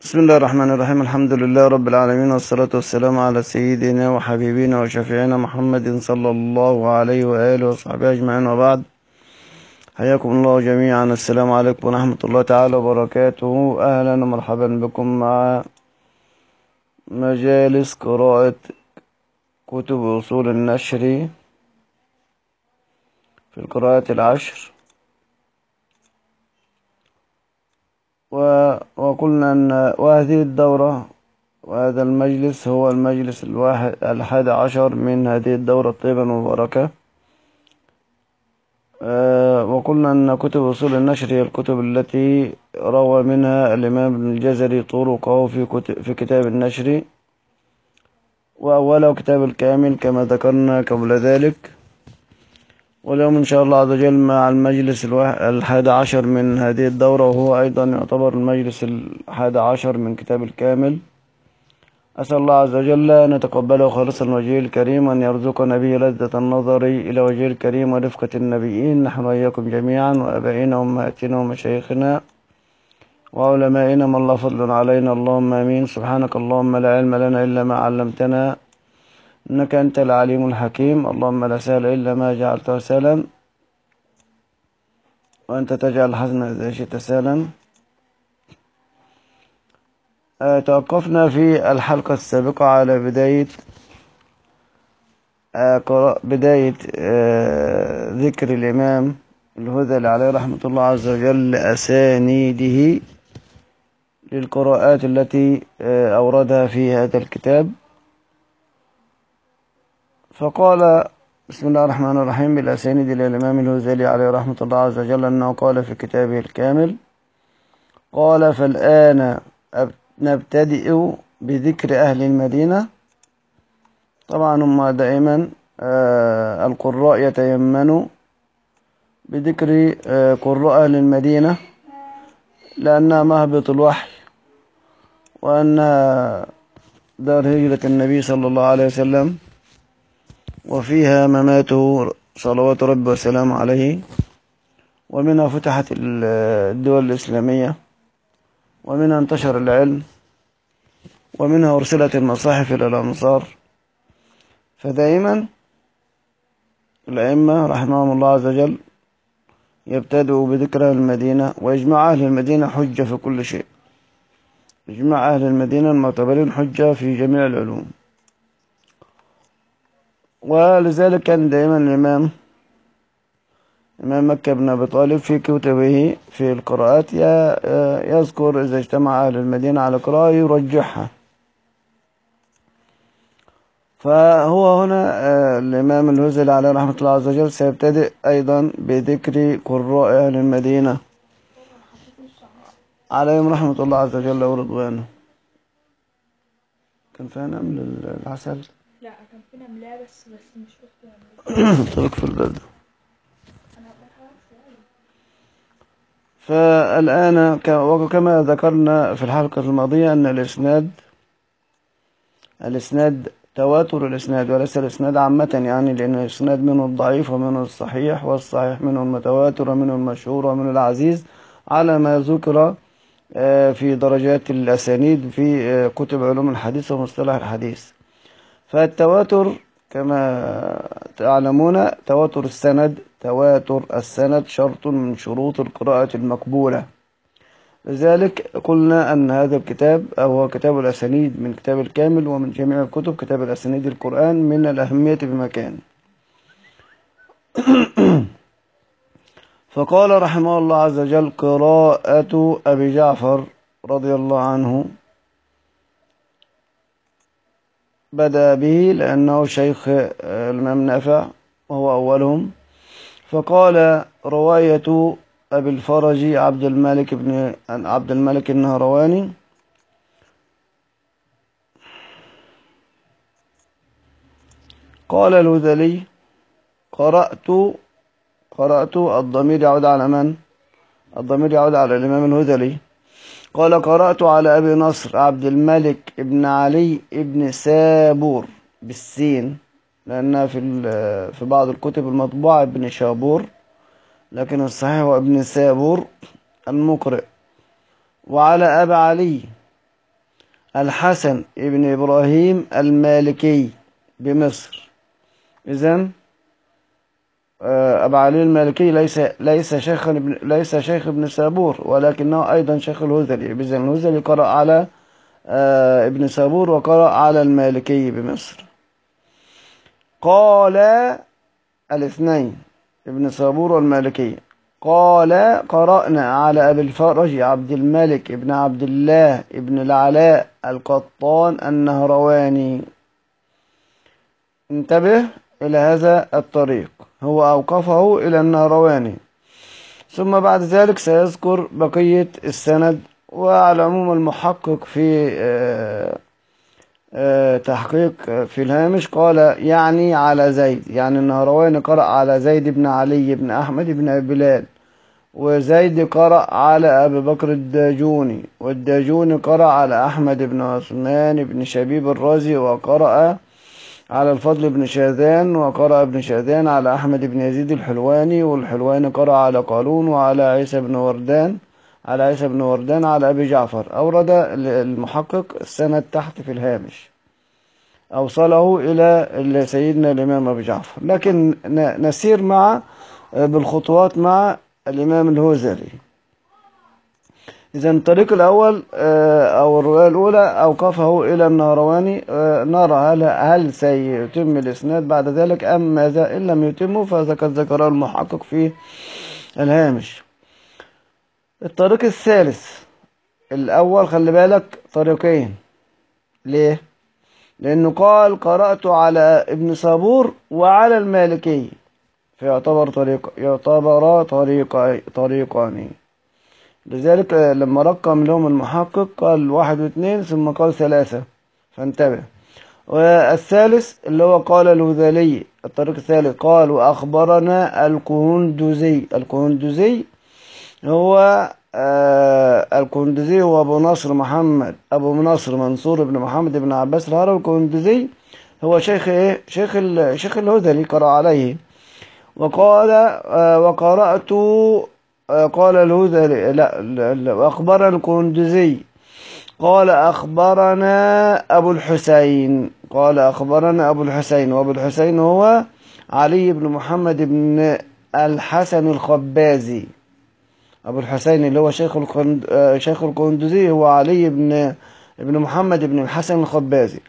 بسم الله الرحمن الرحيم الحمد لله رب العالمين والصلاة والسلام على سيدنا وحبيبنا وشفيعنا محمد صلى الله عليه وآله وصحبه أجمعين وبعد حياكم الله جميعا السلام عليكم ورحمة الله تعالى وبركاته أهلا ومرحبا بكم مع مجالس قراءة كتب أصول النشر في القراءات العشر و- وقلنا أن وهذه الدورة وهذا المجلس هو المجلس الواحد الحادي عشر من هذه الدورة الطيبة المباركة آه، وقلنا أن كتب أصول النشر هي الكتب التي روى منها الإمام ابن الجزري طرقه في, كتب في كتاب النشر وأوله كتاب الكامل كما ذكرنا قبل ذلك واليوم إن شاء الله عز وجل مع المجلس الواحد الحادي عشر من هذه الدورة وهو أيضا يعتبر المجلس الحادي عشر من كتاب الكامل أسأل الله عز وجل أن يتقبله خالصا وجهه الكريم وأن يرزقنا به لذة النظر إلى وجهه الكريم ورفقة النبيين نحن وإياكم جميعا وأبائنا وأمهاتنا ومشايخنا وعلمائنا من الله فضل علينا اللهم آمين سبحانك اللهم لا علم لنا إلا ما علمتنا إنك أنت العليم الحكيم اللهم لا سهل إلا ما جعلته سهلا وأنت تجعل الحزن إذا شئت سهلا آه، توقفنا في الحلقة السابقة على بداية آه، قراء- بداية آه، ذكر الإمام الهذلي عليه رحمة الله عز وجل أسانيده للقراءات التي آه، أوردها في هذا الكتاب فقال بسم الله الرحمن الرحيم بالأسانيد إلى الإمام الهذلي عليه رحمة الله عز وجل أنه قال في كتابه الكامل قال فالآن أب- نبتدئ بذكر أهل المدينة طبعا هم دائما آه، القراء يتيمنوا بذكر آه، قراء أهل المدينة لأنها مهبط الوحي وأنها دار هجرة النبي صلى الله عليه وسلم وفيها مماته صلوات ربي وسلامه عليه ومنها فتحت ال- الدول الإسلامية ومنها انتشر العلم ومنها أرسلت المصاحف إلى الأمصار فدائما الأئمة رحمهم الله عز وجل يبتدئوا بذكر أهل المدينة وإجماع أهل المدينة حجة في كل شيء إجماع أهل المدينة المعتبرين حجة في جميع العلوم ولذلك كان دائما الإمام إمام مكة بن أبي طالب في كتبه في القراءات ي- يذكر إذا اجتمع أهل المدينة على قراءة يرجحها فهو هنا آه، الإمام الهزلي عليه رحمة الله عز وجل سيبتدئ أيضا بذكر قراء أهل المدينة عليهم رحمة الله عز وجل ورضوانه كان فيها نمل العسل لا كان فينا ملاه بس بس مش فاكرة طرق في البلد فالآن ك- وكما ذكرنا في الحلقة الماضية أن الإسناد الإسناد تواتر الإسناد وليس الإسناد عامة يعني لأن الإسناد منه الضعيف ومنه الصحيح والصحيح منه المتواتر ومنه المشهور ومنه العزيز على ما ذكر آه، في درجات الأسانيد في آه، كتب علوم الحديث ومصطلح الحديث فالتواتر كما تعلمون تواتر السند تواتر السند شرط من شروط القراءة المقبولة لذلك قلنا أن هذا الكتاب أو هو كتاب الأسانيد من كتاب الكامل ومن جميع الكتب كتاب الأسانيد القرآن من الأهمية بمكان فقال رحمه الله عز وجل قراءة أبي جعفر رضي الله عنه بدأ به لأنه شيخ آه، الإمام نافع وهو أولهم فقال رواية أبي الفرج عبد الملك بن عبد الملك النهرواني قال الهذلي قرأت قرأت الضمير يعود على من؟ الضمير يعود على الإمام الهذلي قال قرأت على أبي نصر عبد الملك ابن علي ابن سابور بالسين لأنها في ال- في بعض الكتب المطبوعة ابن شابور لكن الصحيح هو ابن سابور المقرئ وعلى أبا علي الحسن ابن إبراهيم المالكي بمصر إذن أبو علي المالكي ليس ليس شيخ ابن ليس شيخ ابن سابور ولكنه أيضا شيخ الهذلي إذن الهذلي قرأ على آه، ابن سابور وقرأ على المالكي بمصر قال الاثنين ابن سابور والمالكي قال قرأنا على أبي الفرج عبد الملك ابن عبد الله ابن العلاء القطان النهرواني انتبه إلى هذا الطريق هو أوقفه إلى النهرواني ثم بعد ذلك سيذكر بقية السند وعلى العموم المحقق في آه، آه، تحقيق في الهامش قال يعني على زيد يعني النهرواني قرأ على زيد بن علي بن أحمد بن بلال وزيد قرأ على أبي بكر الداجوني والداجوني قرأ على أحمد بن عثمان بن شبيب الرازي وقرأ على الفضل بن شاذان وقرأ ابن شاذان على أحمد بن يزيد الحلواني والحلواني قرأ على قالون وعلى عيسى بن وردان على عيسى بن وردان على أبي جعفر أورد المحقق السند تحت في الهامش أوصله إلى سيدنا الإمام أبي جعفر لكن نسير مع بالخطوات مع الإمام الهوزري إذا الطريق الأول أو الرواية الأولى أوقفه إلى النهرواني نرى هل, هل سيتم الإسناد بعد ذلك أم ماذا إن لم يتمه فهذا قد ذكره المحقق في الهامش الطريق الثالث الأول خلي بالك طريقين ليه؟ لأنه قال قرأت على ابن صابور وعلى المالكي فيعتبر طريق يعتبر طريق طريقان لذلك لما رقم لهم المحقق قال واحد واثنين ثم قال ثلاثة فانتبه والثالث اللي هو قال الهذلي الطريق الثالث قال وأخبرنا الكهندزي الكهندزي هو آه الكندزي هو أبو نصر محمد أبو نصر منصور بن محمد بن عباس الهروي الكندزي هو شيخ إيه شيخ ال... شيخ الهذلي قرأ عليه وقال آه وقرأت آه قال الهذلي لا, لا, لا أخبرنا الكندزي قال أخبرنا أبو الحسين قال أخبرنا أبو الحسين وأبو الحسين هو علي بن محمد بن الحسن الخبازي أبو الحسين اللي هو شيخ القند... شيخ القندزي هو علي بن ابن محمد بن الحسن الخبازي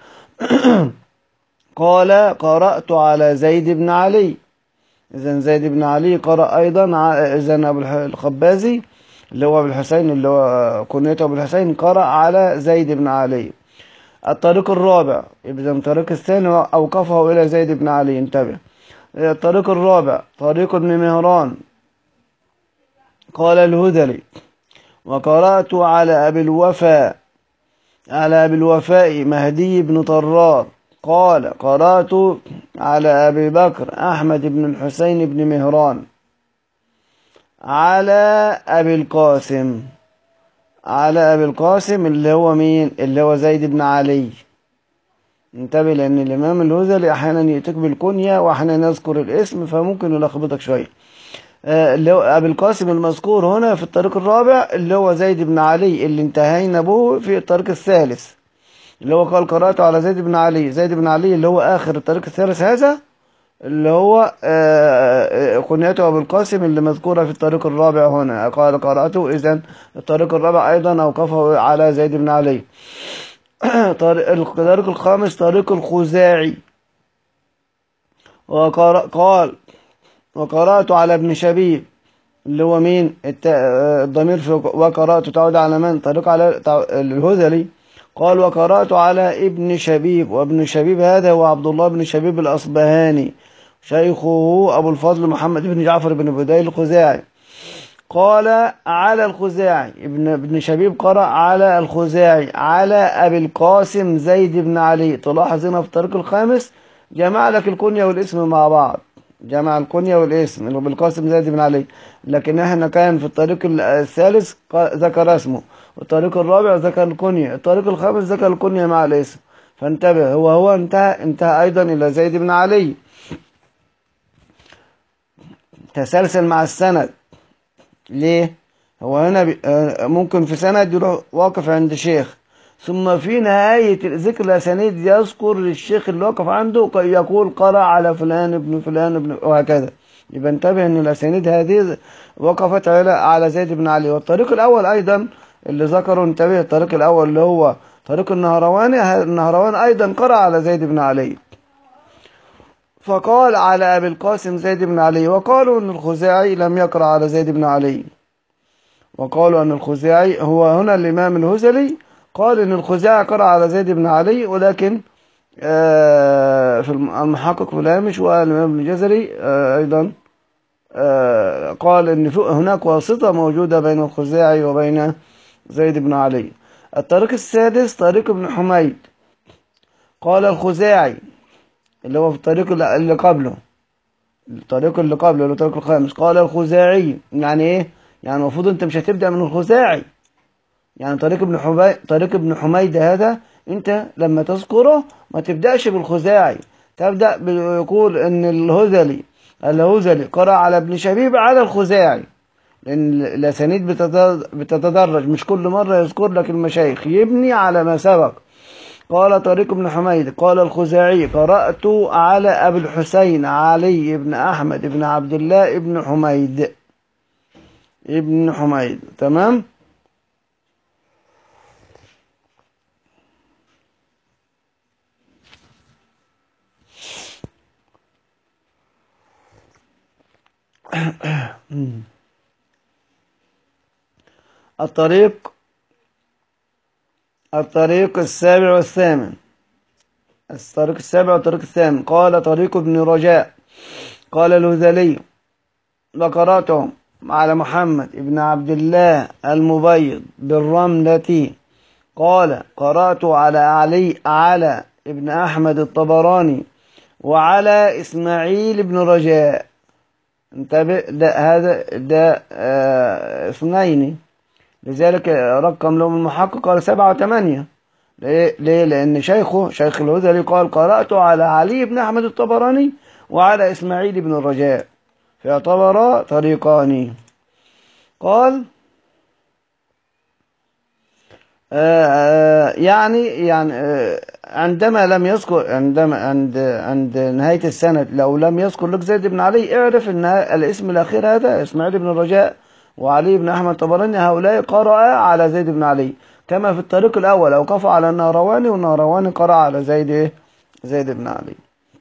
قال قرأت على زيد بن علي إذا زيد بن علي قرأ أيضا إذا أبو الخبازي اللي هو أبو الحسين اللي هو كنيته أبو الحسين قرأ على زيد بن علي الطريق الرابع إذا الطريق الثاني أوقفه إلى زيد بن علي انتبه الطريق الرابع طريق ابن مهران قال الهذلي وقرأت على أبي الوفاء على أبي الوفاء مهدي بن طرار قال قرأت على أبي بكر أحمد بن الحسين بن مهران على أبي القاسم على أبي القاسم اللي هو مين اللي هو زيد بن علي انتبه لأن الإمام الهذلي أحيانا يأتيك بالكنية وأحيانا يذكر الاسم فممكن يلخبطك شوية اللي هو أبي القاسم المذكور هنا في الطريق الرابع اللي هو زيد بن علي اللي انتهينا به في الطريق الثالث اللي هو قال قرأته على زيد بن علي زيد بن علي اللي هو آخر الطريق الثالث هذا اللي هو كنيته أبو القاسم اللي مذكورة في الطريق الرابع هنا قال قرأته إذا الطريق الرابع أيضا أوقفه على زيد بن علي الطريق الخامس طريق الخزاعي وقال وقرأت على ابن شبيب اللي هو مين الضمير في وقرأت تعود على من طريق على الهذلي قال وقرأت على ابن شبيب وابن شبيب هذا هو عبد الله بن شبيب الأصبهاني شيخه أبو الفضل محمد بن جعفر بن بديل الخزاعي قال على الخزاعي ابن ابن شبيب قرأ على الخزاعي على أبي القاسم زيد بن علي تلاحظ هنا في الطريق الخامس جمع لك الكنية والاسم مع بعض جمع الكنية والاسم اللي بالقاسم زيد بن علي لكن احنا كان في الطريق الثالث ذكر اسمه والطريق الرابع ذكر الكنية الطريق الخامس ذكر الكنية مع الاسم فانتبه هو هو انتهى انتهى ايضا الى زيد بن علي تسلسل مع السند ليه هو هنا ممكن في سند يروح واقف عند شيخ ثم في نهاية ذكر الأسانيد يذكر الشيخ اللي وقف عنده يقول قرأ على فلان ابن فلان ابن وهكذا يبقى انتبه ان الأسانيد هذه وقفت على على زيد بن علي والطريق الأول أيضا اللي ذكره انتبه الطريق الأول اللي هو طريق النهرواني النهروان أيضا قرأ على زيد بن علي فقال على أبي القاسم زيد بن علي وقالوا أن الخزاعي لم يقرأ على زيد بن علي وقالوا أن الخزاعي هو هنا الإمام الهزلي قال أن الخزاعي قرأ على زيد بن علي ولكن آه، في الم- المحقق في الهامش والإمام ابن الجزري آه، أيضا آه، قال أن في- هناك واسطة موجودة بين الخزاعي وبين زيد بن علي الطريق السادس طريق ابن حميد قال الخزاعي اللي هو في الطريق اللي اللي قبله الطريق اللي قبله اللي هو الطريق الخامس قال الخزاعي يعني ايه يعني المفروض انت مش هتبدأ من الخزاعي يعني طريق ابن حميد طريق ابن حميد هذا انت لما تذكره ما تبدأش بالخزاعي تبدأ بيقول ان الهذلي الهذلي قرأ على ابن شبيب على الخزاعي لأن الأسانيد بتتد- بتتدرج مش كل مرة يذكر لك المشايخ يبني على ما سبق قال طريق بن حميد قال الخزاعي قرأت على أبي الحسين علي بن أحمد بن عبد الله بن حميد ابن حميد تمام الطريق الطريق السابع والثامن الطريق السابع والطريق الثامن قال طريق ابن رجاء قال الهذلي وقرأتهم على محمد ابن عبد الله المبيض بالرملة قال قرأت على علي على ابن أحمد الطبراني وعلى إسماعيل بن رجاء انتبه ده هذا ده آه اثنين لذلك رقم لهم المحقق قال سبعة وثمانية ليه؟ ليه؟ لأن شيخه شيخ الهذلي قال قرأت على علي بن أحمد الطبراني وعلى إسماعيل بن الرجاء فيعتبر طريقان قال آه آه يعني يعني آه عندما لم يذكر عندما عند عند نهاية السنة لو لم يذكر لك زيد بن علي اعرف ان الاسم الأخير هذا إسماعيل بن الرجاء وعلي بن أحمد طبراني هؤلاء قرأ على زيد بن علي كما في الطريق الأول أوقف على النهرواني والنهرواني قرأ على زيد إيه؟ زيد بن علي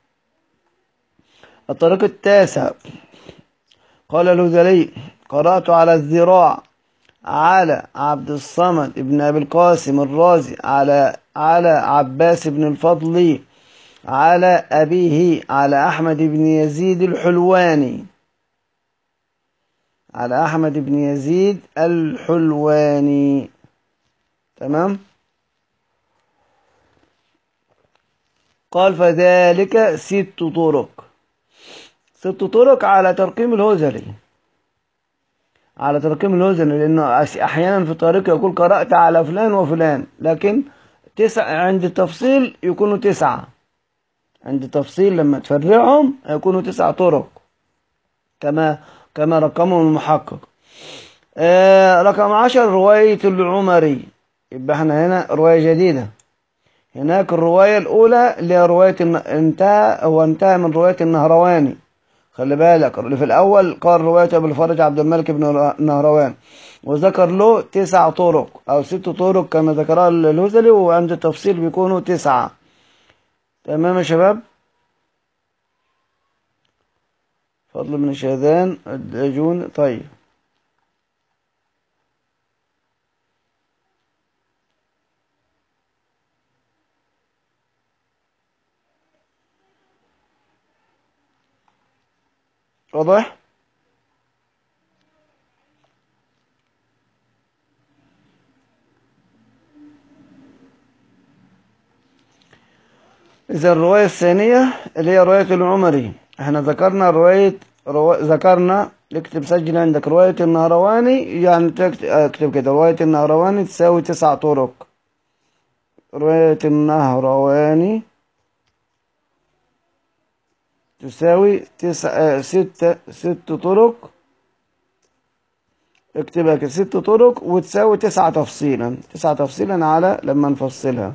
الطريق التاسع قال الهذلي قرأت على الذراع على عبد الصمد ابن أبي القاسم الرازي على على عباس بن الفضل على أبيه على أحمد بن يزيد الحلواني على أحمد بن يزيد الحلواني تمام قال فذلك ست طرق ست طرق على ترقيم الهزلي على ترقيم الهزلي لأنه أحيانا في الطريق يقول قرأت على فلان وفلان لكن تسع عند التفصيل يكونوا تسعة عند التفصيل لما تفرعهم يكونوا تسع طرق كما كما رقمهم المحقق آه رقم عشر رواية العمري يبقى احنا هنا رواية جديدة هناك الرواية الأولى اللي هي رواية الن... انتهى هو انتهى من رواية النهرواني خلي بالك اللي في الأول قال رواية أبو الفرج عبد الملك بن نهروان وذكر له تسع طرق أو ست طرق كما ذكرها الهزلي وعند التفصيل بيكونوا تسعة تمام يا شباب فضل بن شاذان الدجون طيب واضح إذا الرواية الثانية اللي هي رواية العمري احنا ذكرنا رواية رو... ذكرنا اكتب سجل عندك رواية النهرواني يعني تكت... اكتب كده رواية النهرواني تساوي تسع طرق رواية النهرواني تساوي تسع ستة ست طرق اكتبها كده ست طرق وتساوي تسعة تفصيلا تسعة تفصيلا على لما نفصلها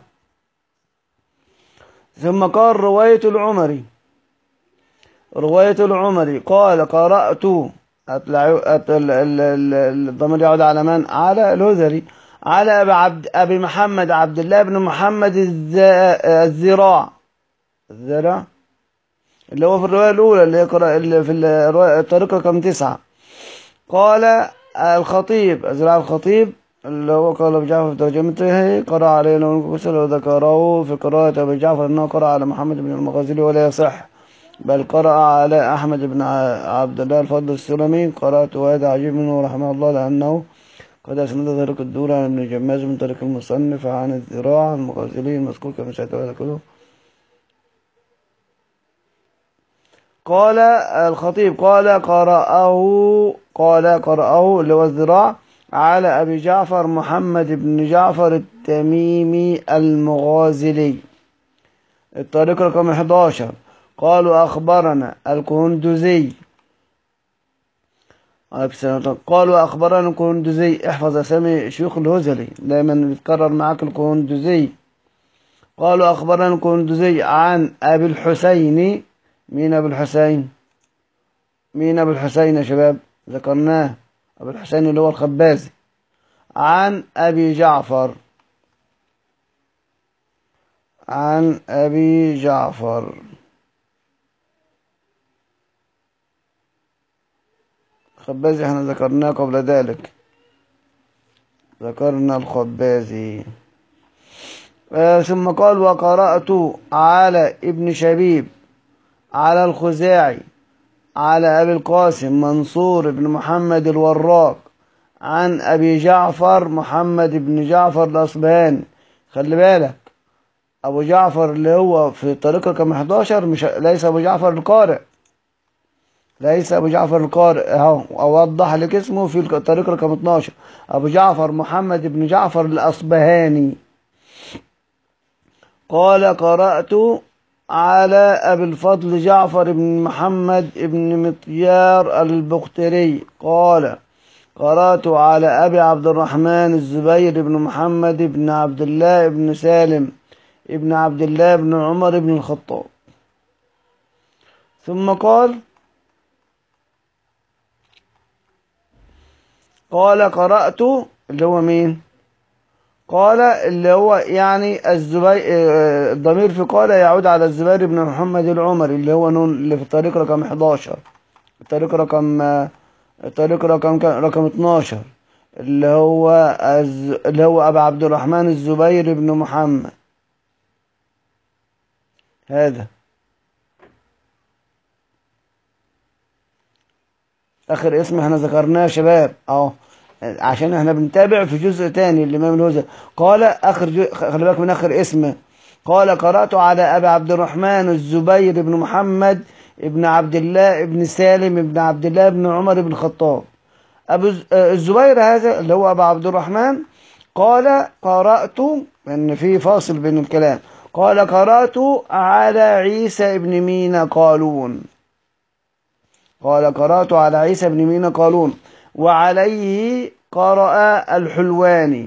ثم قال رواية العمري رواية العمري قال قرأت أتلع- أت- ال- ال- ال- الضمير يعود على من؟ على الهذلي على أبي, عبد أبي محمد عبد الله بن محمد الز- الزراع الزراع اللي هو في الرواية الأولى اللي هي قرأ- اللي في الرواية- الطريقة رقم تسعة قال الخطيب أزرع الخطيب اللي هو قال أبو جعفر في ترجمته قرأ علينا ونكسل وذكره في قراءة أبي جعفر أنه قرأ على محمد بن المغازلي ولا يصح بل قرأ على أحمد بن ع- عبد الله الفضل السلمي قرأت وهذا عجيب منه رحمه الله لأنه قد أسند طريق الدور عن ابن جماز من طريق المصنف عن الذراع المغازلي المذكور كما سيتذكره قال الخطيب قال قرأه قال قرأه اللي هو الذراع على أبي جعفر محمد بن جعفر التميمي المغازلي الطريق رقم 11 قالوا أخبرنا الكندزي عليكم السلام. قالوا أخبرنا الكندزي احفظ أسامي شيوخ الهزلي دايما بيتكرر معاك الكندزي قالوا أخبرنا الكندزي عن أبي الحسين مين أبو الحسين مين أبو الحسين يا شباب ذكرناه أبو الحسين اللي هو الخبازي عن أبي جعفر عن أبي جعفر الخبازي احنا ذكرناه قبل ذلك ذكرنا الخبازي آه ثم قال وقرأت على ابن شبيب على الخزاعي على أبي القاسم منصور بن محمد الوراق عن أبي جعفر محمد بن جعفر الأصبهاني خلي بالك أبو جعفر اللي هو في طريق رقم 11 مش ليس أبو جعفر القارئ ليس أبو جعفر القارئ أهو أوضح لك اسمه في الطريق رقم 12 أبو جعفر محمد بن جعفر الأصبهاني قال قرأت على أبي الفضل جعفر بن محمد بن مطيار البختري قال قرأت على أبي عبد الرحمن الزبير بن محمد بن عبد الله بن سالم ابن عبد الله بن عمر بن الخطاب ثم قال قال قرأت اللي هو مين قال اللي هو يعني الزبير الضمير في قال يعود على الزبير بن محمد العمري اللي هو نون اللي في الطريق رقم 11 الطريق رقم الطريق رقم رقم 12 اللي هو الز... اللي هو ابو عبد الرحمن الزبير بن محمد هذا اخر اسم احنا ذكرناه يا شباب اهو عشان احنا بنتابع في جزء تاني الامام الهوزة قال اخر جو... خلي بالك من اخر اسم قال قرأت على ابي عبد الرحمن الزبير بن محمد ابن عبد الله ابن سالم ابن عبد الله بن عمر بن الخطاب ابو الزبير هذا اللي هو ابو عبد الرحمن قال قرأت ان في فاصل بين الكلام قال قرأت على عيسى ابن مينا قالون قال قرأت على عيسى بن مينا قالون وعليه قرأ الحلواني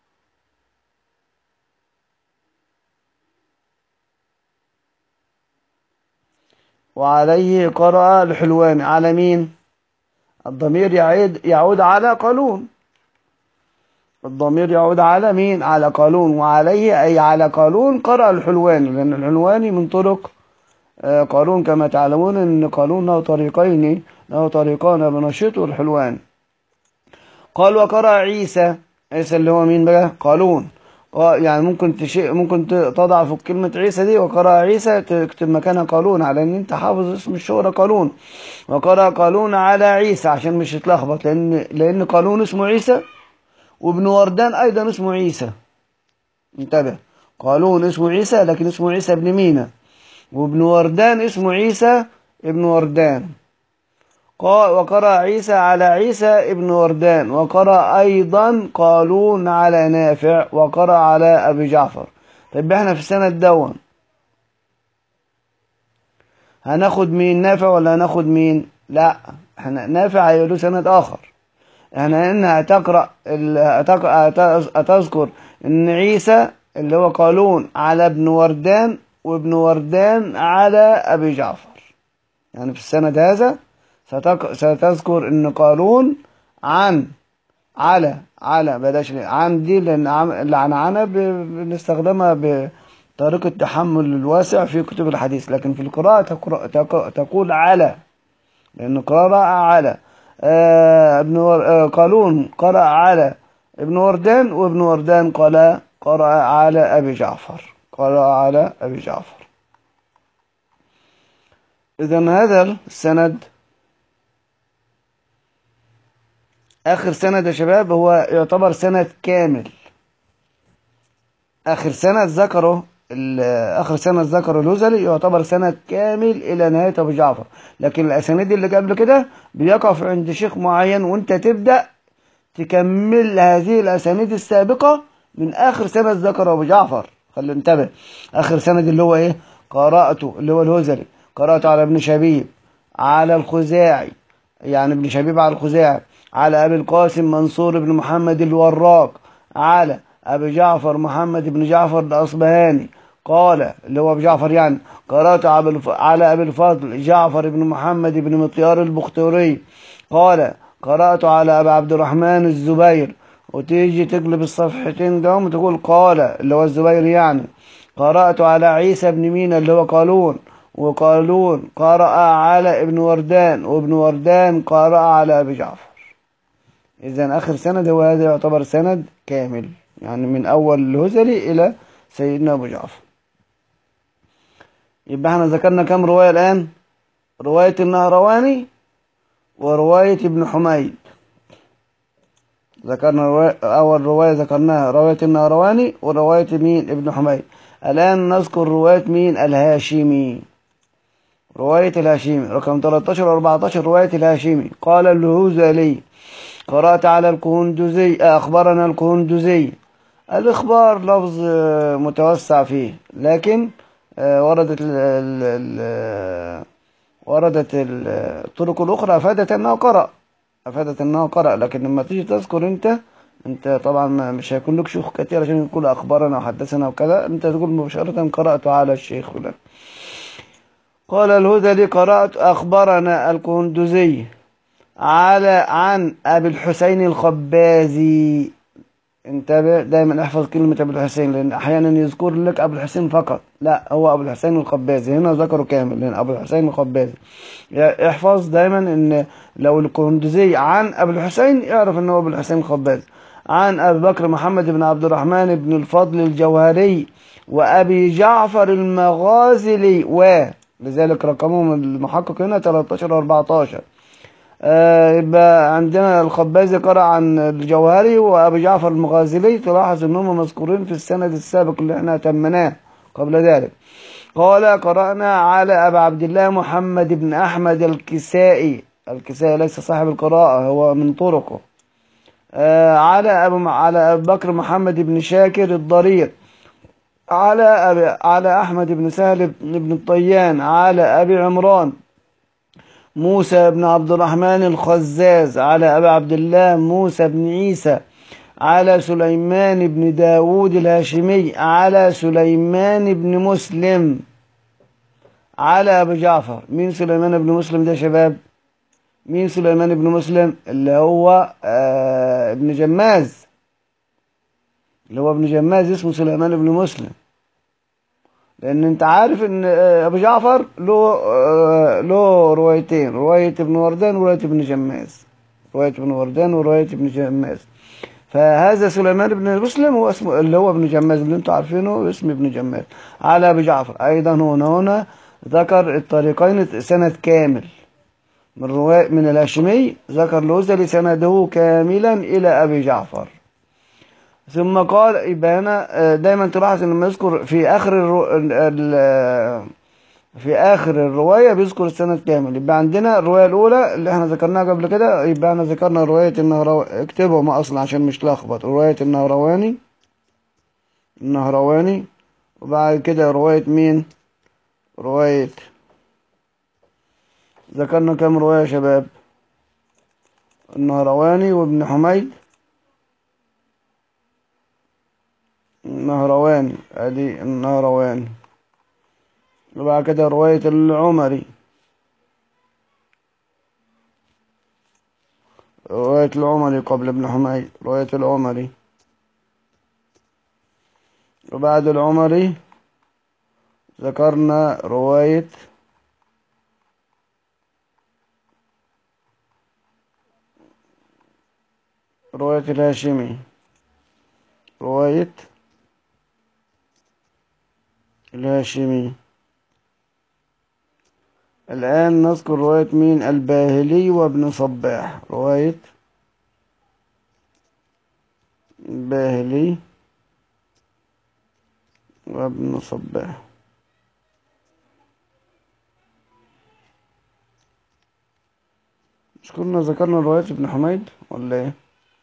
وعليه قرأ الحلواني على مين الضمير يعود يعود على قالون الضمير يعود على مين على قالون وعليه أي على قالون قرأ الحلواني لأن الحلواني من طرق قالون كما تعلمون أن قالون له طريقين له طريقان بنشيط والحلوان قال وقرأ عيسى عيسى اللي هو مين بقى قالون يعني ممكن تشيء ممكن تضع في كلمة عيسى دي وقرأ عيسى تكتب مكانها قالون على ان انت حافظ اسم الشهرة قالون وقرأ قالون على عيسى عشان مش تتلخبط لان لان قالون اسمه عيسى وابن وردان ايضا اسمه عيسى انتبه قالون اسمه عيسى لكن اسمه عيسى ابن مينا وابن وردان اسمه عيسى ابن وردان وقرأ عيسى على عيسى ابن وردان وقرأ أيضا قالون على نافع وقرأ على أبي جعفر طيب احنا في السنة دون هناخد مين نافع ولا هناخد مين لا احنا نافع هيقولوا سند آخر يعني انها تقرأ ال- هتق- هت- هتذكر ان عيسى اللي هو قالون على ابن وردان وابن وردان على ابي جعفر يعني في السند هذا ستق... ستذكر ان قالون عن على على بلاش ليه. عن دي لان عم- العنعنه ب... بنستخدمها بطريقه التحمل الواسع في كتب الحديث لكن في القراءه تقرأ... تق... تقول على لأن قرأ على آه ابن ور... آه قالون قرأ على ابن وردان وابن وردان قال قرأ على أبي جعفر قرأ على أبي جعفر إذا هذا السند آخر سند يا شباب هو يعتبر سند كامل آخر سند ذكره ال- آخر سند ذكره الهزلي يعتبر سند كامل إلى نهاية أبو جعفر لكن الأسانيد اللي قبل كده بيقف عند شيخ معين وأنت تبدأ تكمل هذه الأسانيد السابقة من آخر سند ذكره أبو جعفر خلي انتبه آخر سند اللي هو إيه قرأته اللي هو الهزلي قرأته على ابن شبيب على الخزاعي يعني ابن شبيب على الخزاعي على أبي القاسم منصور بن محمد الوراق على أبي جعفر محمد بن جعفر الأصبهاني قال اللي هو أبو جعفر يعني قرأت على الف- على أبي الفضل جعفر بن محمد بن مطيار البختوري قال قرأت على أبي عبد الرحمن الزبير وتيجي تقلب الصفحتين دوم وتقول قال اللي هو الزبير يعني قرأت على عيسى بن مينا اللي هو قالون وقالون قرأ على ابن وردان وابن وردان قرأ على أبي جعفر إذا آخر سند هو هذا يعتبر سند كامل يعني من أول الهزلي إلى سيدنا أبو جعفر يبقى احنا ذكرنا كم رواية الآن رواية النهرواني ورواية ابن حميد ذكرنا رواية أول رواية ذكرناها رواية النهرواني ورواية مين ابن حميد الآن نذكر رواية مين الهاشمي رواية الهاشمي رقم 13 و 14 رواية الهاشمي قال الهزلي قرأت على الكهندزي أخبرنا الكهندزي الإخبار لفظ آه، متوسع فيه لكن آه، وردت ال ال ال وردت ال- الطرق الأخرى أفادت أنه قرأ أفادت أنه قرأ لكن لما تيجي تذكر أنت أنت طبعا ما- مش هيكون لك شيوخ كتير عشان يقول أخبرنا وحدثنا وكذا أنت تقول مباشرة قرأت على الشيخ فلان قال الهذلي قرأت أخبرنا الكهندزي على عن أبي الحسين الخبازي انتبه دايما احفظ كلمة أبو الحسين لأن أحيانا يذكر لك أبو الحسين فقط لا هو أبو الحسين الخبازي هنا ذكره كامل لأن أبو الحسين الخبازي يا- احفظ دايما إن لو الكندزي عن أبو الحسين اعرف إن هو أبو الحسين الخبازي عن أبي بكر محمد بن عبد الرحمن بن الفضل الجوهري وأبي جعفر المغازلي و لذلك رقمهم المحقق هنا 13 و 14 آه، يبقى عندنا الخبازي قرأ عن الجوهري وأبي جعفر المغازلي تلاحظ أنهم مذكورين في السند السابق اللي احنا تمناه قبل ذلك قال قرأنا على أبي عبد الله محمد بن أحمد الكسائي الكسائي ليس صاحب القراءة هو من طرقه آه، على أبو على أبي بكر محمد بن شاكر الضرير على أبي على أحمد بن سهل بن الطيان على أبي عمران موسى بن عبد الرحمن الخزاز على أبي عبد الله موسى بن عيسى على سليمان بن داود الهاشمي على سليمان بن مسلم على أبي جعفر مين سليمان بن مسلم ده يا شباب مين سليمان بن مسلم اللي هو آه ابن جماز اللي هو ابن جماز اسمه سليمان بن مسلم لان انت عارف ان آه، ابو جعفر له آه، له روايتين روايه ابن وردان وروايه ابن جماز روايه ابن وردان وروايه ابن جماز فهذا سليمان بن مسلم هو اسمه اللي هو ابن جماز اللي انتم عارفينه اسم ابن جماز على ابي جعفر ايضا هنا هنا ذكر الطريقين سند كامل من رواية من الهاشمي ذكر الهزلي سنده كاملا إلى أبي جعفر ثم قال يبقى هنا آه، دايما تلاحظ ان لما يذكر في اخر الرو... ال... ال... في اخر الروايه بيذكر السند كامل يبقى عندنا الروايه الاولى اللي احنا ذكرناها قبل كده يبقى احنا ذكرنا روايه النهرواني اكتبهم اصلا عشان مش لخبط روايه النهرواني النهرواني وبعد كده روايه مين روايه ذكرنا كام روايه يا شباب النهرواني وابن حميد النهرواني ادي النهرواني وبعد كده رواية العمري رواية العمري قبل ابن حميد رواية العمري وبعد العمري ذكرنا رواية رواية الهاشمي رواية الهاشمي الآن نذكر رواية مين الباهلي وابن صباح رواية الباهلي وابن صباح مش كنا ذكرنا رواية ابن حميد ولا ايه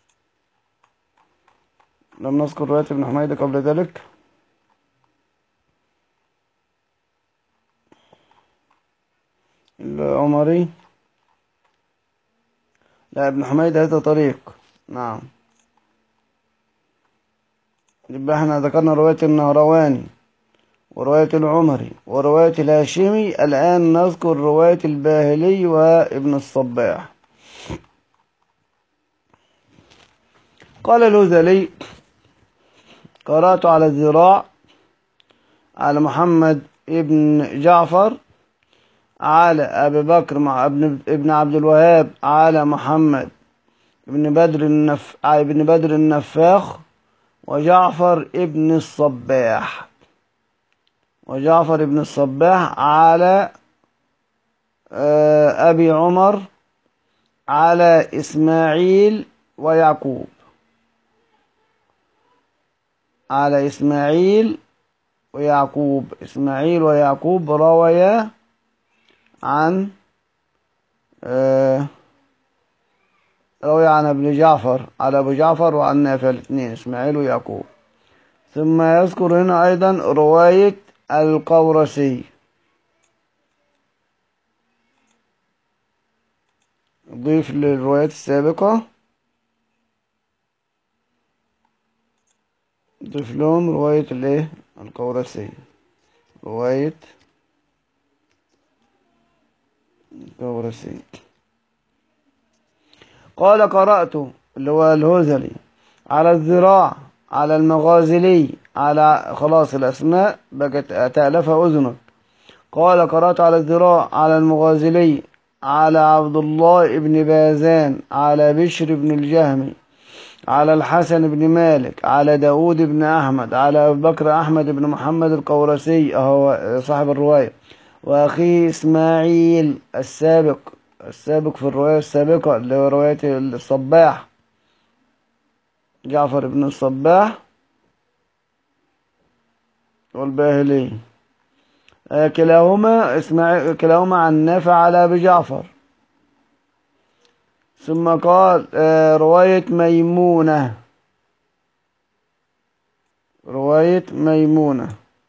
لم نذكر رواية ابن حميد قبل ذلك العمري لا ابن حميد هذا طريق نعم يبقى احنا ذكرنا رواية النهرواني ورواية العمري ورواية الهاشمي الآن نذكر رواية الباهلي وابن الصباح قال الهذلي قرأت على الذراع على محمد ابن جعفر على أبي بكر مع ابن ابن عبد الوهاب على محمد ابن بدر النف ابن بدر النفاخ وجعفر ابن الصباح وجعفر ابن الصباح على أبي عمر على إسماعيل ويعقوب على إسماعيل ويعقوب إسماعيل ويعقوب رويا عن روي عن ابن جعفر على أبو جعفر وعن نافع الاثنين إسماعيل ويعقوب ثم يذكر هنا أيضا رواية القورسي ضيف للروايات السابقة ضيف لهم رواية الايه القورسي رواية القورسي قال قرأت اللي هو الهذلي على الذراع على المغازلي على خلاص الأسماء بقت تألف أذنك قال قرأت على الذراع على المغازلي على عبد الله بن بازان على بشر بن الجهمي على الحسن بن مالك على داود بن أحمد على أبي بكر أحمد بن محمد القورسي هو صاحب الرواية وأخيه إسماعيل السابق السابق في الرواية السابقة اللي هو رواية الصباح جعفر بن الصباح والباهلي كلاهما اسماعيل كلاهما عن نافع على أبي جعفر ثم قال رواية ميمونة رواية ميمونة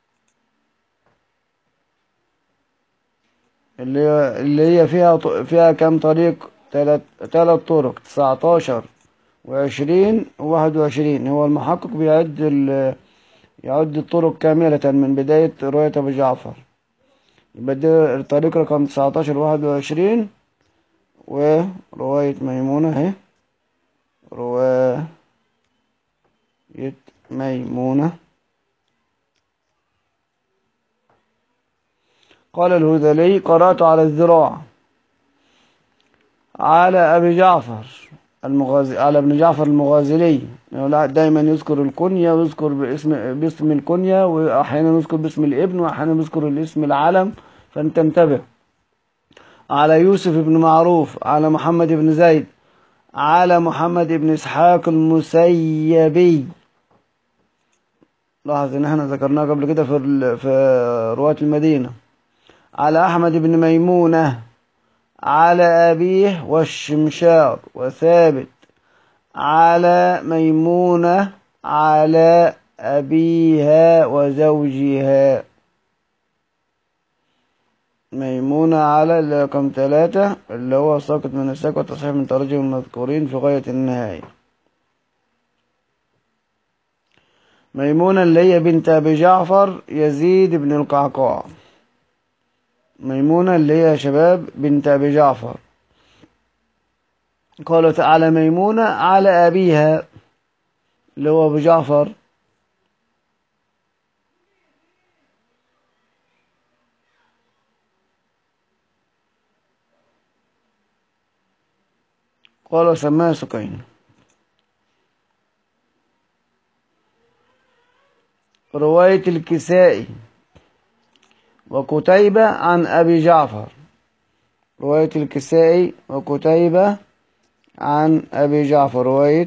اللي هي اللي هي فيها فيها كم طريق ثلاث ثلاث طرق 19 وعشرين وواحد وعشرين هو المحقق بيعد يعد الطرق كاملة من بداية رواية أبو جعفر يبقى دي الطريق رقم 19 وواحد وعشرين ورواية ميمونة اهي رواية ميمونة قال الهذلي قرأت على الذراع على أبي جعفر المغازي على ابن جعفر المغازلي دايما يذكر الكنية ويذكر باسم باسم الكنية وأحيانا يذكر باسم الابن وأحيانا يذكر الاسم العلم فأنت انتبه على يوسف بن معروف على محمد بن زيد على محمد بن إسحاق المسيبي لاحظ ان احنا ذكرناه قبل كده في في رواة المدينة على أحمد بن ميمونة على أبيه والشمشار وثابت على ميمونة على أبيها وزوجها ميمونة على اللي رقم ثلاثة اللي هو ساقط من الساق والتصحيح من تراجم المذكورين في غاية النهاية ميمونة اللي هي بنت أبي جعفر يزيد بن القعقاع ميمونة اللي هي يا شباب بنت أبي جعفر قالوا تعالى ميمونة على أبيها اللي هو أبو جعفر قال سماها سكين رواية الكسائي وكتيبة عن أبي جعفر رواية الكسائي وكتيبة عن أبي جعفر رواية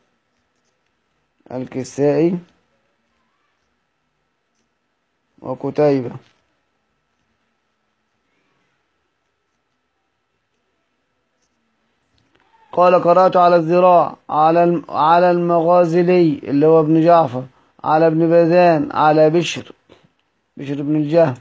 الكسائي وكتيبة قال قرأت على الذراع على الم- على المغازلي اللي هو ابن جعفر على ابن بذان على بشر بشر بن الجهم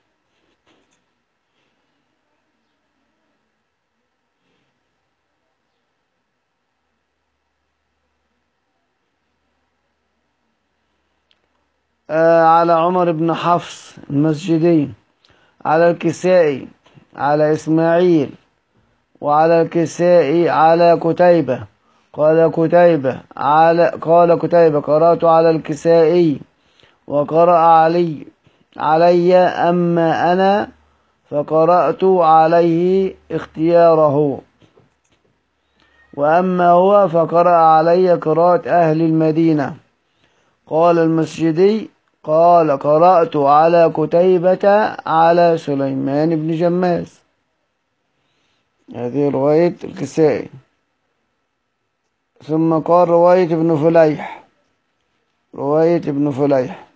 آه على عمر بن حفص المسجدي على الكسائي على إسماعيل وعلى الكسائي على كتيبة قال كتيبة على قال كتيبة قرأت على الكسائي وقرأ علي علي أما أنا فقرأت عليه اختياره وأما هو فقرأ علي قراءة أهل المدينة قال المسجدي قال قرأت على كتيبة على سليمان بن جماز هذه رواية الكسائي ثم قال رواية ابن فليح رواية ابن فليح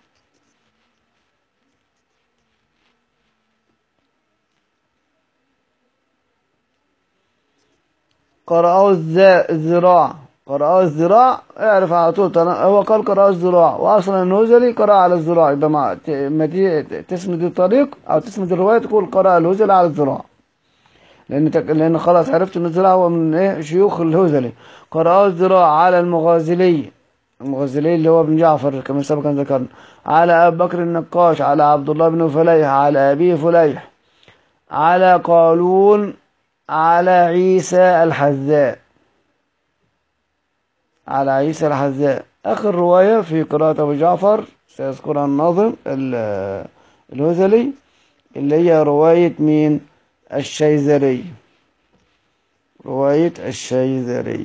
قرأه الز- الزراع قرأه الزراع اعرف على طول طالما- هو قال قرأه الزراع وأصلا الهزلي قرأ على الزراع يبقى مع ت- ما تيجي تسند الطريق أو تسند الرواية تقول قرأ الهزلي على الزراع لأن تك... لأن خلاص عرفت إن الزراع هو من إيه شيوخ الهزلي قرأه الزراع على المغازلي المغازلي اللي هو ابن جعفر كما سبقا ذكرنا على أبي بكر النقاش على عبد الله بن فليح على أبي فليح على قالون على عيسى الحذاء على عيسى الحذاء آخر رواية في قراءة أبو جعفر سيذكرها الناظم ال- الهذلي اللي هي رواية مين الشيزري رواية الشيزري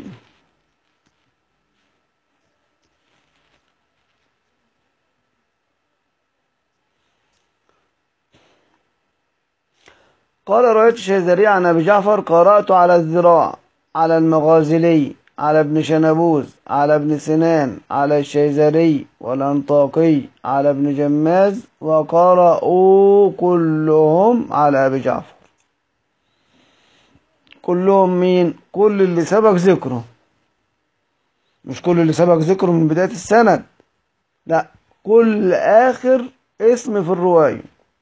قال رواية الشيزري عن أبي جعفر قرأت على الذراع على المغازلي على ابن شنبوز على ابن سنان على الشيزري والأنطاقي على ابن جماز وقرأوا كلهم على أبي جعفر كلهم مين كل اللي سبق ذكره مش كل اللي سبق ذكره من بداية السند لا كل آخر اسم في الرواية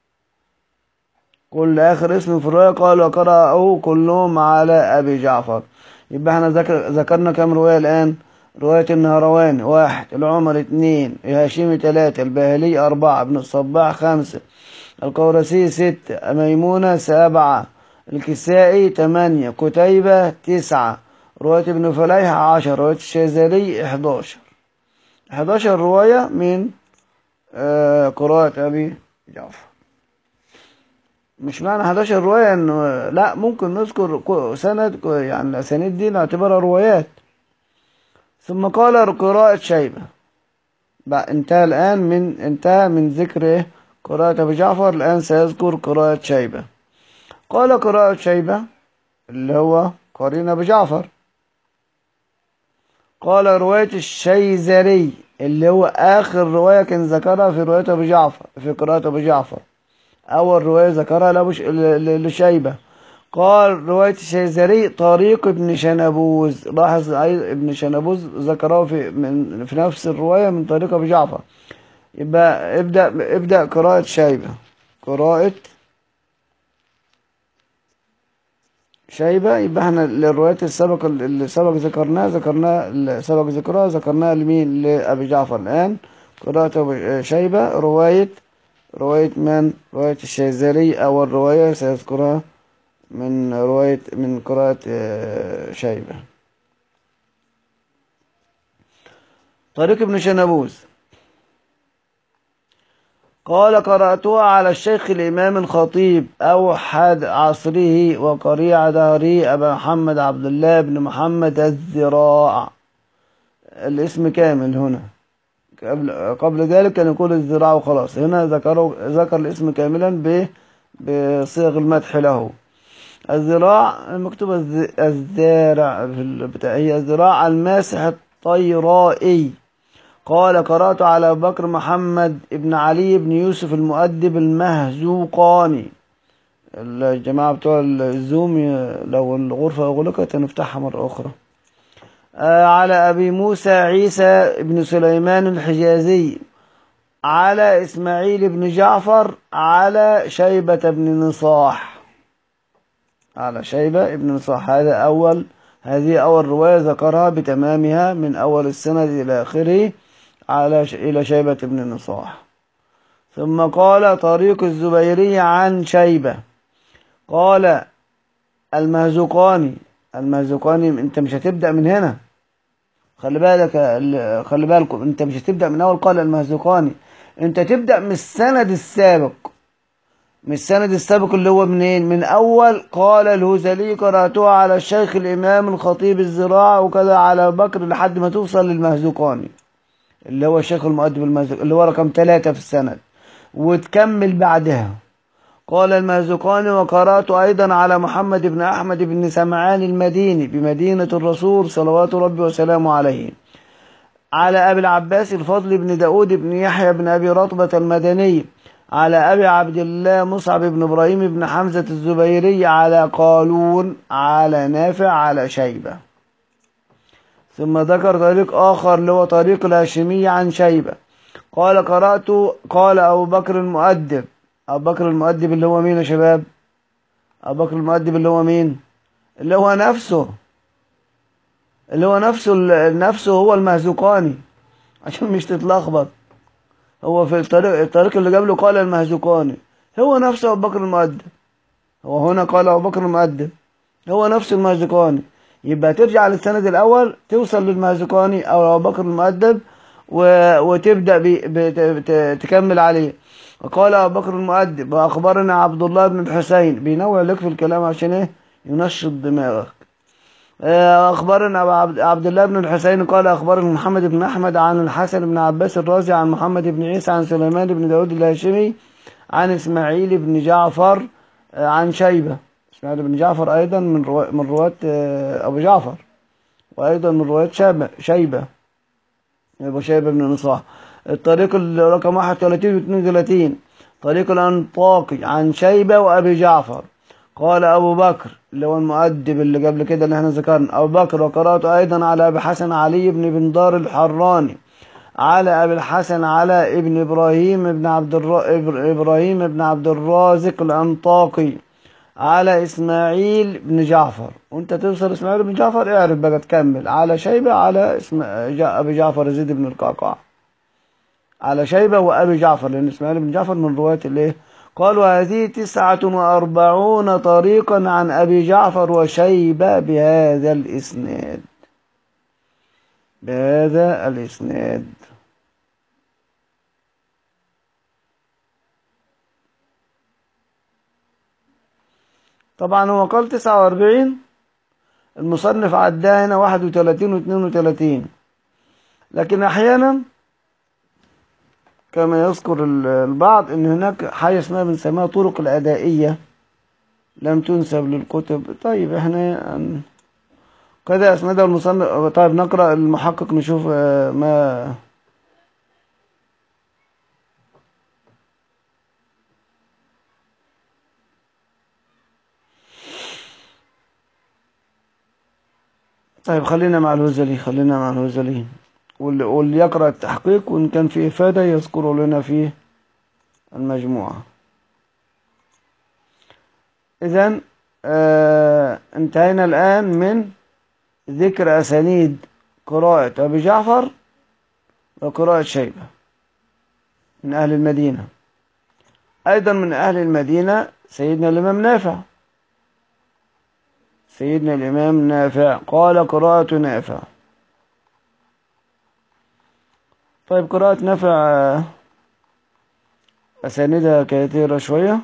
كل آخر اسم في الرواية قال وقرأه كلهم على أبي جعفر يبقى احنا ذكر ذكرنا كم رواية الآن رواية النهرواني واحد العمر اتنين الهاشمي تلاتة الباهلي أربعة ابن الصباح خمسة القورسي ستة ميمونة سبعة الكسائي تمانية كتيبة تسعة رواية ابن فليح عشر رواية الشاذلي احداشر احداشر رواية من آه قراءة أبي جعفر مش معنى 11 رواية انه لا ممكن نذكر كو- سند كو- يعني الاسانيد دي نعتبرها روايات ثم قال قراءة شيبة بقى انتهى الآن من انتهى من ذكر ايه قراءة أبي جعفر الآن سيذكر قراءة شيبة قال قراءة شيبة اللي هو قرين أبي جعفر قال رواية الشيزري اللي هو آخر رواية كان ذكرها في رواية أبي جعفر في قراءة أبي جعفر أول رواية ذكرها لأبو ش... ل- ل- لشيبة قال رواية الشيزري طريق ابن شنبوز لاحظ أي ابن شنبوز ذكره في من في نفس الرواية من طريق أبي جعفر يبقى ابدأ ابدأ قراءة شيبة قراءة شيبة يبقى احنا الروايات السابقة اللي سبق ذكرناها ذكرناها اللي سبق ذكرها ذكرناها لمين لأبي جعفر الآن قراءة أبي شيبة رواية رواية من رواية الشيزاري أو الرواية سيذكرها من رواية من قراءة آه، شيبة طريق ابن شنبوز قال قرأتها على الشيخ الإمام الخطيب أوحد عصره وقريع دهره أبا محمد عبد الله بن محمد الذراع الاسم كامل هنا قبل قبل ذلك كان يقول الذراع وخلاص هنا ذكروا ذكر الاسم كاملا ب بصيغ المدح له الذراع مكتوبة الز- الزارع في البتاع هي الذراع الماسح الطيرائي قال قرأت على أبي بكر محمد ابن علي بن يوسف المؤدب المهزوقاني الجماعة بتوع الزوم ي- لو الغرفة أغلقت هنفتحها مرة أخرى آه، على أبي موسى عيسى بن سليمان الحجازي على إسماعيل بن جعفر على شيبة بن نصاح على شيبة بن نصاح هذا أول هذه أول رواية ذكرها بتمامها من أول السند إلى آخره على ش... إلى شيبة بن نصاح ثم قال طريق الزبيري عن شيبة قال المهزوقاني المهزوقاني انت مش هتبدأ من هنا خلي بالك ال- خلي بالكم انت مش هتبدأ من اول قال المهزوقاني انت تبدأ من السند السابق من السند السابق اللي هو منين من اول قال الهزلي قرأتها على الشيخ الامام الخطيب الزراع وكذا على بكر لحد ما توصل للمهزوقاني اللي هو الشيخ المؤدب المهزوق اللي هو رقم ثلاثة في السند وتكمل بعدها قال المازقاني وقرأت أيضا على محمد بن أحمد بن سمعان المديني بمدينة الرسول صلوات ربي وسلامه عليه على أبي العباس الفضل بن داود بن يحيى بن أبي رطبة المدني على أبي عبد الله مصعب بن إبراهيم بن حمزة الزبيري على قالون على نافع على شيبة ثم ذكر طريق آخر اللي هو طريق الهاشمية عن شيبة قال قرأت قال أبو بكر المؤدب أبو بكر المؤدب اللي هو مين يا شباب أبو بكر المؤدب اللي هو مين اللي هو نفسه اللي هو نفسه نفسه هو المهزوقاني عشان مش تتلخبط هو في الطريق الطريق اللي قبله قال المهزوقاني هو نفسه أبو بكر المؤدب هو هنا قال أبو بكر المؤدب هو نفس المهزوقاني يبقى ترجع للسند الأول توصل للمهزوقاني أو أبو بكر المؤدب و... وتبدأ ب... بت... بت... تكمل عليه وقال أبو بكر المؤدب وأخبرنا عبد الله بن الحسين بينوع لك في الكلام عشان إيه ينشط دماغك آه، أخبرنا أبو عبد عبد الله بن الحسين قال أخبرنا محمد بن أحمد عن الحسن بن عباس الرازي عن محمد بن عيسى عن سليمان بن داود الهاشمي عن إسماعيل بن جعفر آه، عن شيبة إسماعيل بن جعفر أيضا من روا... من رواة آه، أبو جعفر وأيضا من رواة شيبة شيبة أبو شيبة بن نصاح الطريق الرقم 31 و 32 طريق الأنطاقي عن شيبة وأبي جعفر قال أبو بكر اللي هو المؤدب اللي قبل كده اللي احنا ذكرنا أبو بكر وقرأت أيضا على أبي حسن علي بن بندار الحراني على أبي الحسن على ابن إبراهيم بن عبد الر... إبر- إبراهيم بن عبد الرازق الأنطاقي على إسماعيل بن جعفر وأنت توصل إسماعيل بن جعفر اعرف بقى تكمل على شيبة على اسم جا... أبي جعفر يزيد بن القعقاع على شيبة وأبي جعفر لأن إسماعيل بن جعفر من رواية الإيه قالوا هذه تسعة وأربعون طريقا عن أبي جعفر وشيبة بهذا الإسناد بهذا الإسناد طبعا هو قال تسعة وأربعين المصنف عداه هنا واحد وثلاثين واثنين وثلاثين لكن أحيانا كما يذكر ال- البعض ان هناك حاجه اسمها بنسميها طرق الادائيه لم تنسب للكتب طيب احنا هن- كذا اسنده المصنف طيب نقرا المحقق نشوف آه، ما طيب خلينا مع الهزلي خلينا مع الهزلي واللي واللي يقرأ التحقيق وإن كان فيه إفادة يذكر لنا فيه المجموعة إذا آه انتهينا الآن من ذكر أسانيد قراءة أبي جعفر وقراءة شيبة من أهل المدينة أيضا من أهل المدينة سيدنا الإمام نافع سيدنا الإمام نافع قال قراءة نافع طيب قراءة نافع آه، أساندها كثيرة شوية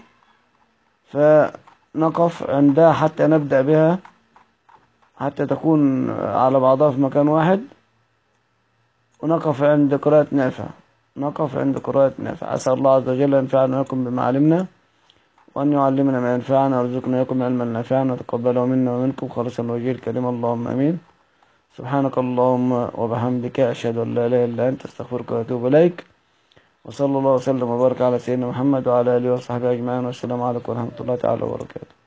فنقف عندها حتى نبدأ بها حتى تكون على بعضها في مكان واحد ونقف عند قراءة نافع نقف عند قراءة نافع أسأل الله عز وجل أن ينفعنا ويكم بما علمنا وأن يعلمنا ما ينفعنا ويرزقنا ويكم علما نافعا وتقبله منا ومنكم خالصا وجيه الكريم اللهم أمين سبحانك اللهم وبحمدك أشهد أن لا إله إلا أنت أستغفرك وأتوب إليك وصلى الله وسلم وبارك على سيدنا محمد وعلى آله وصحبه أجمعين والسلام عليكم ورحمة الله تعالى وبركاته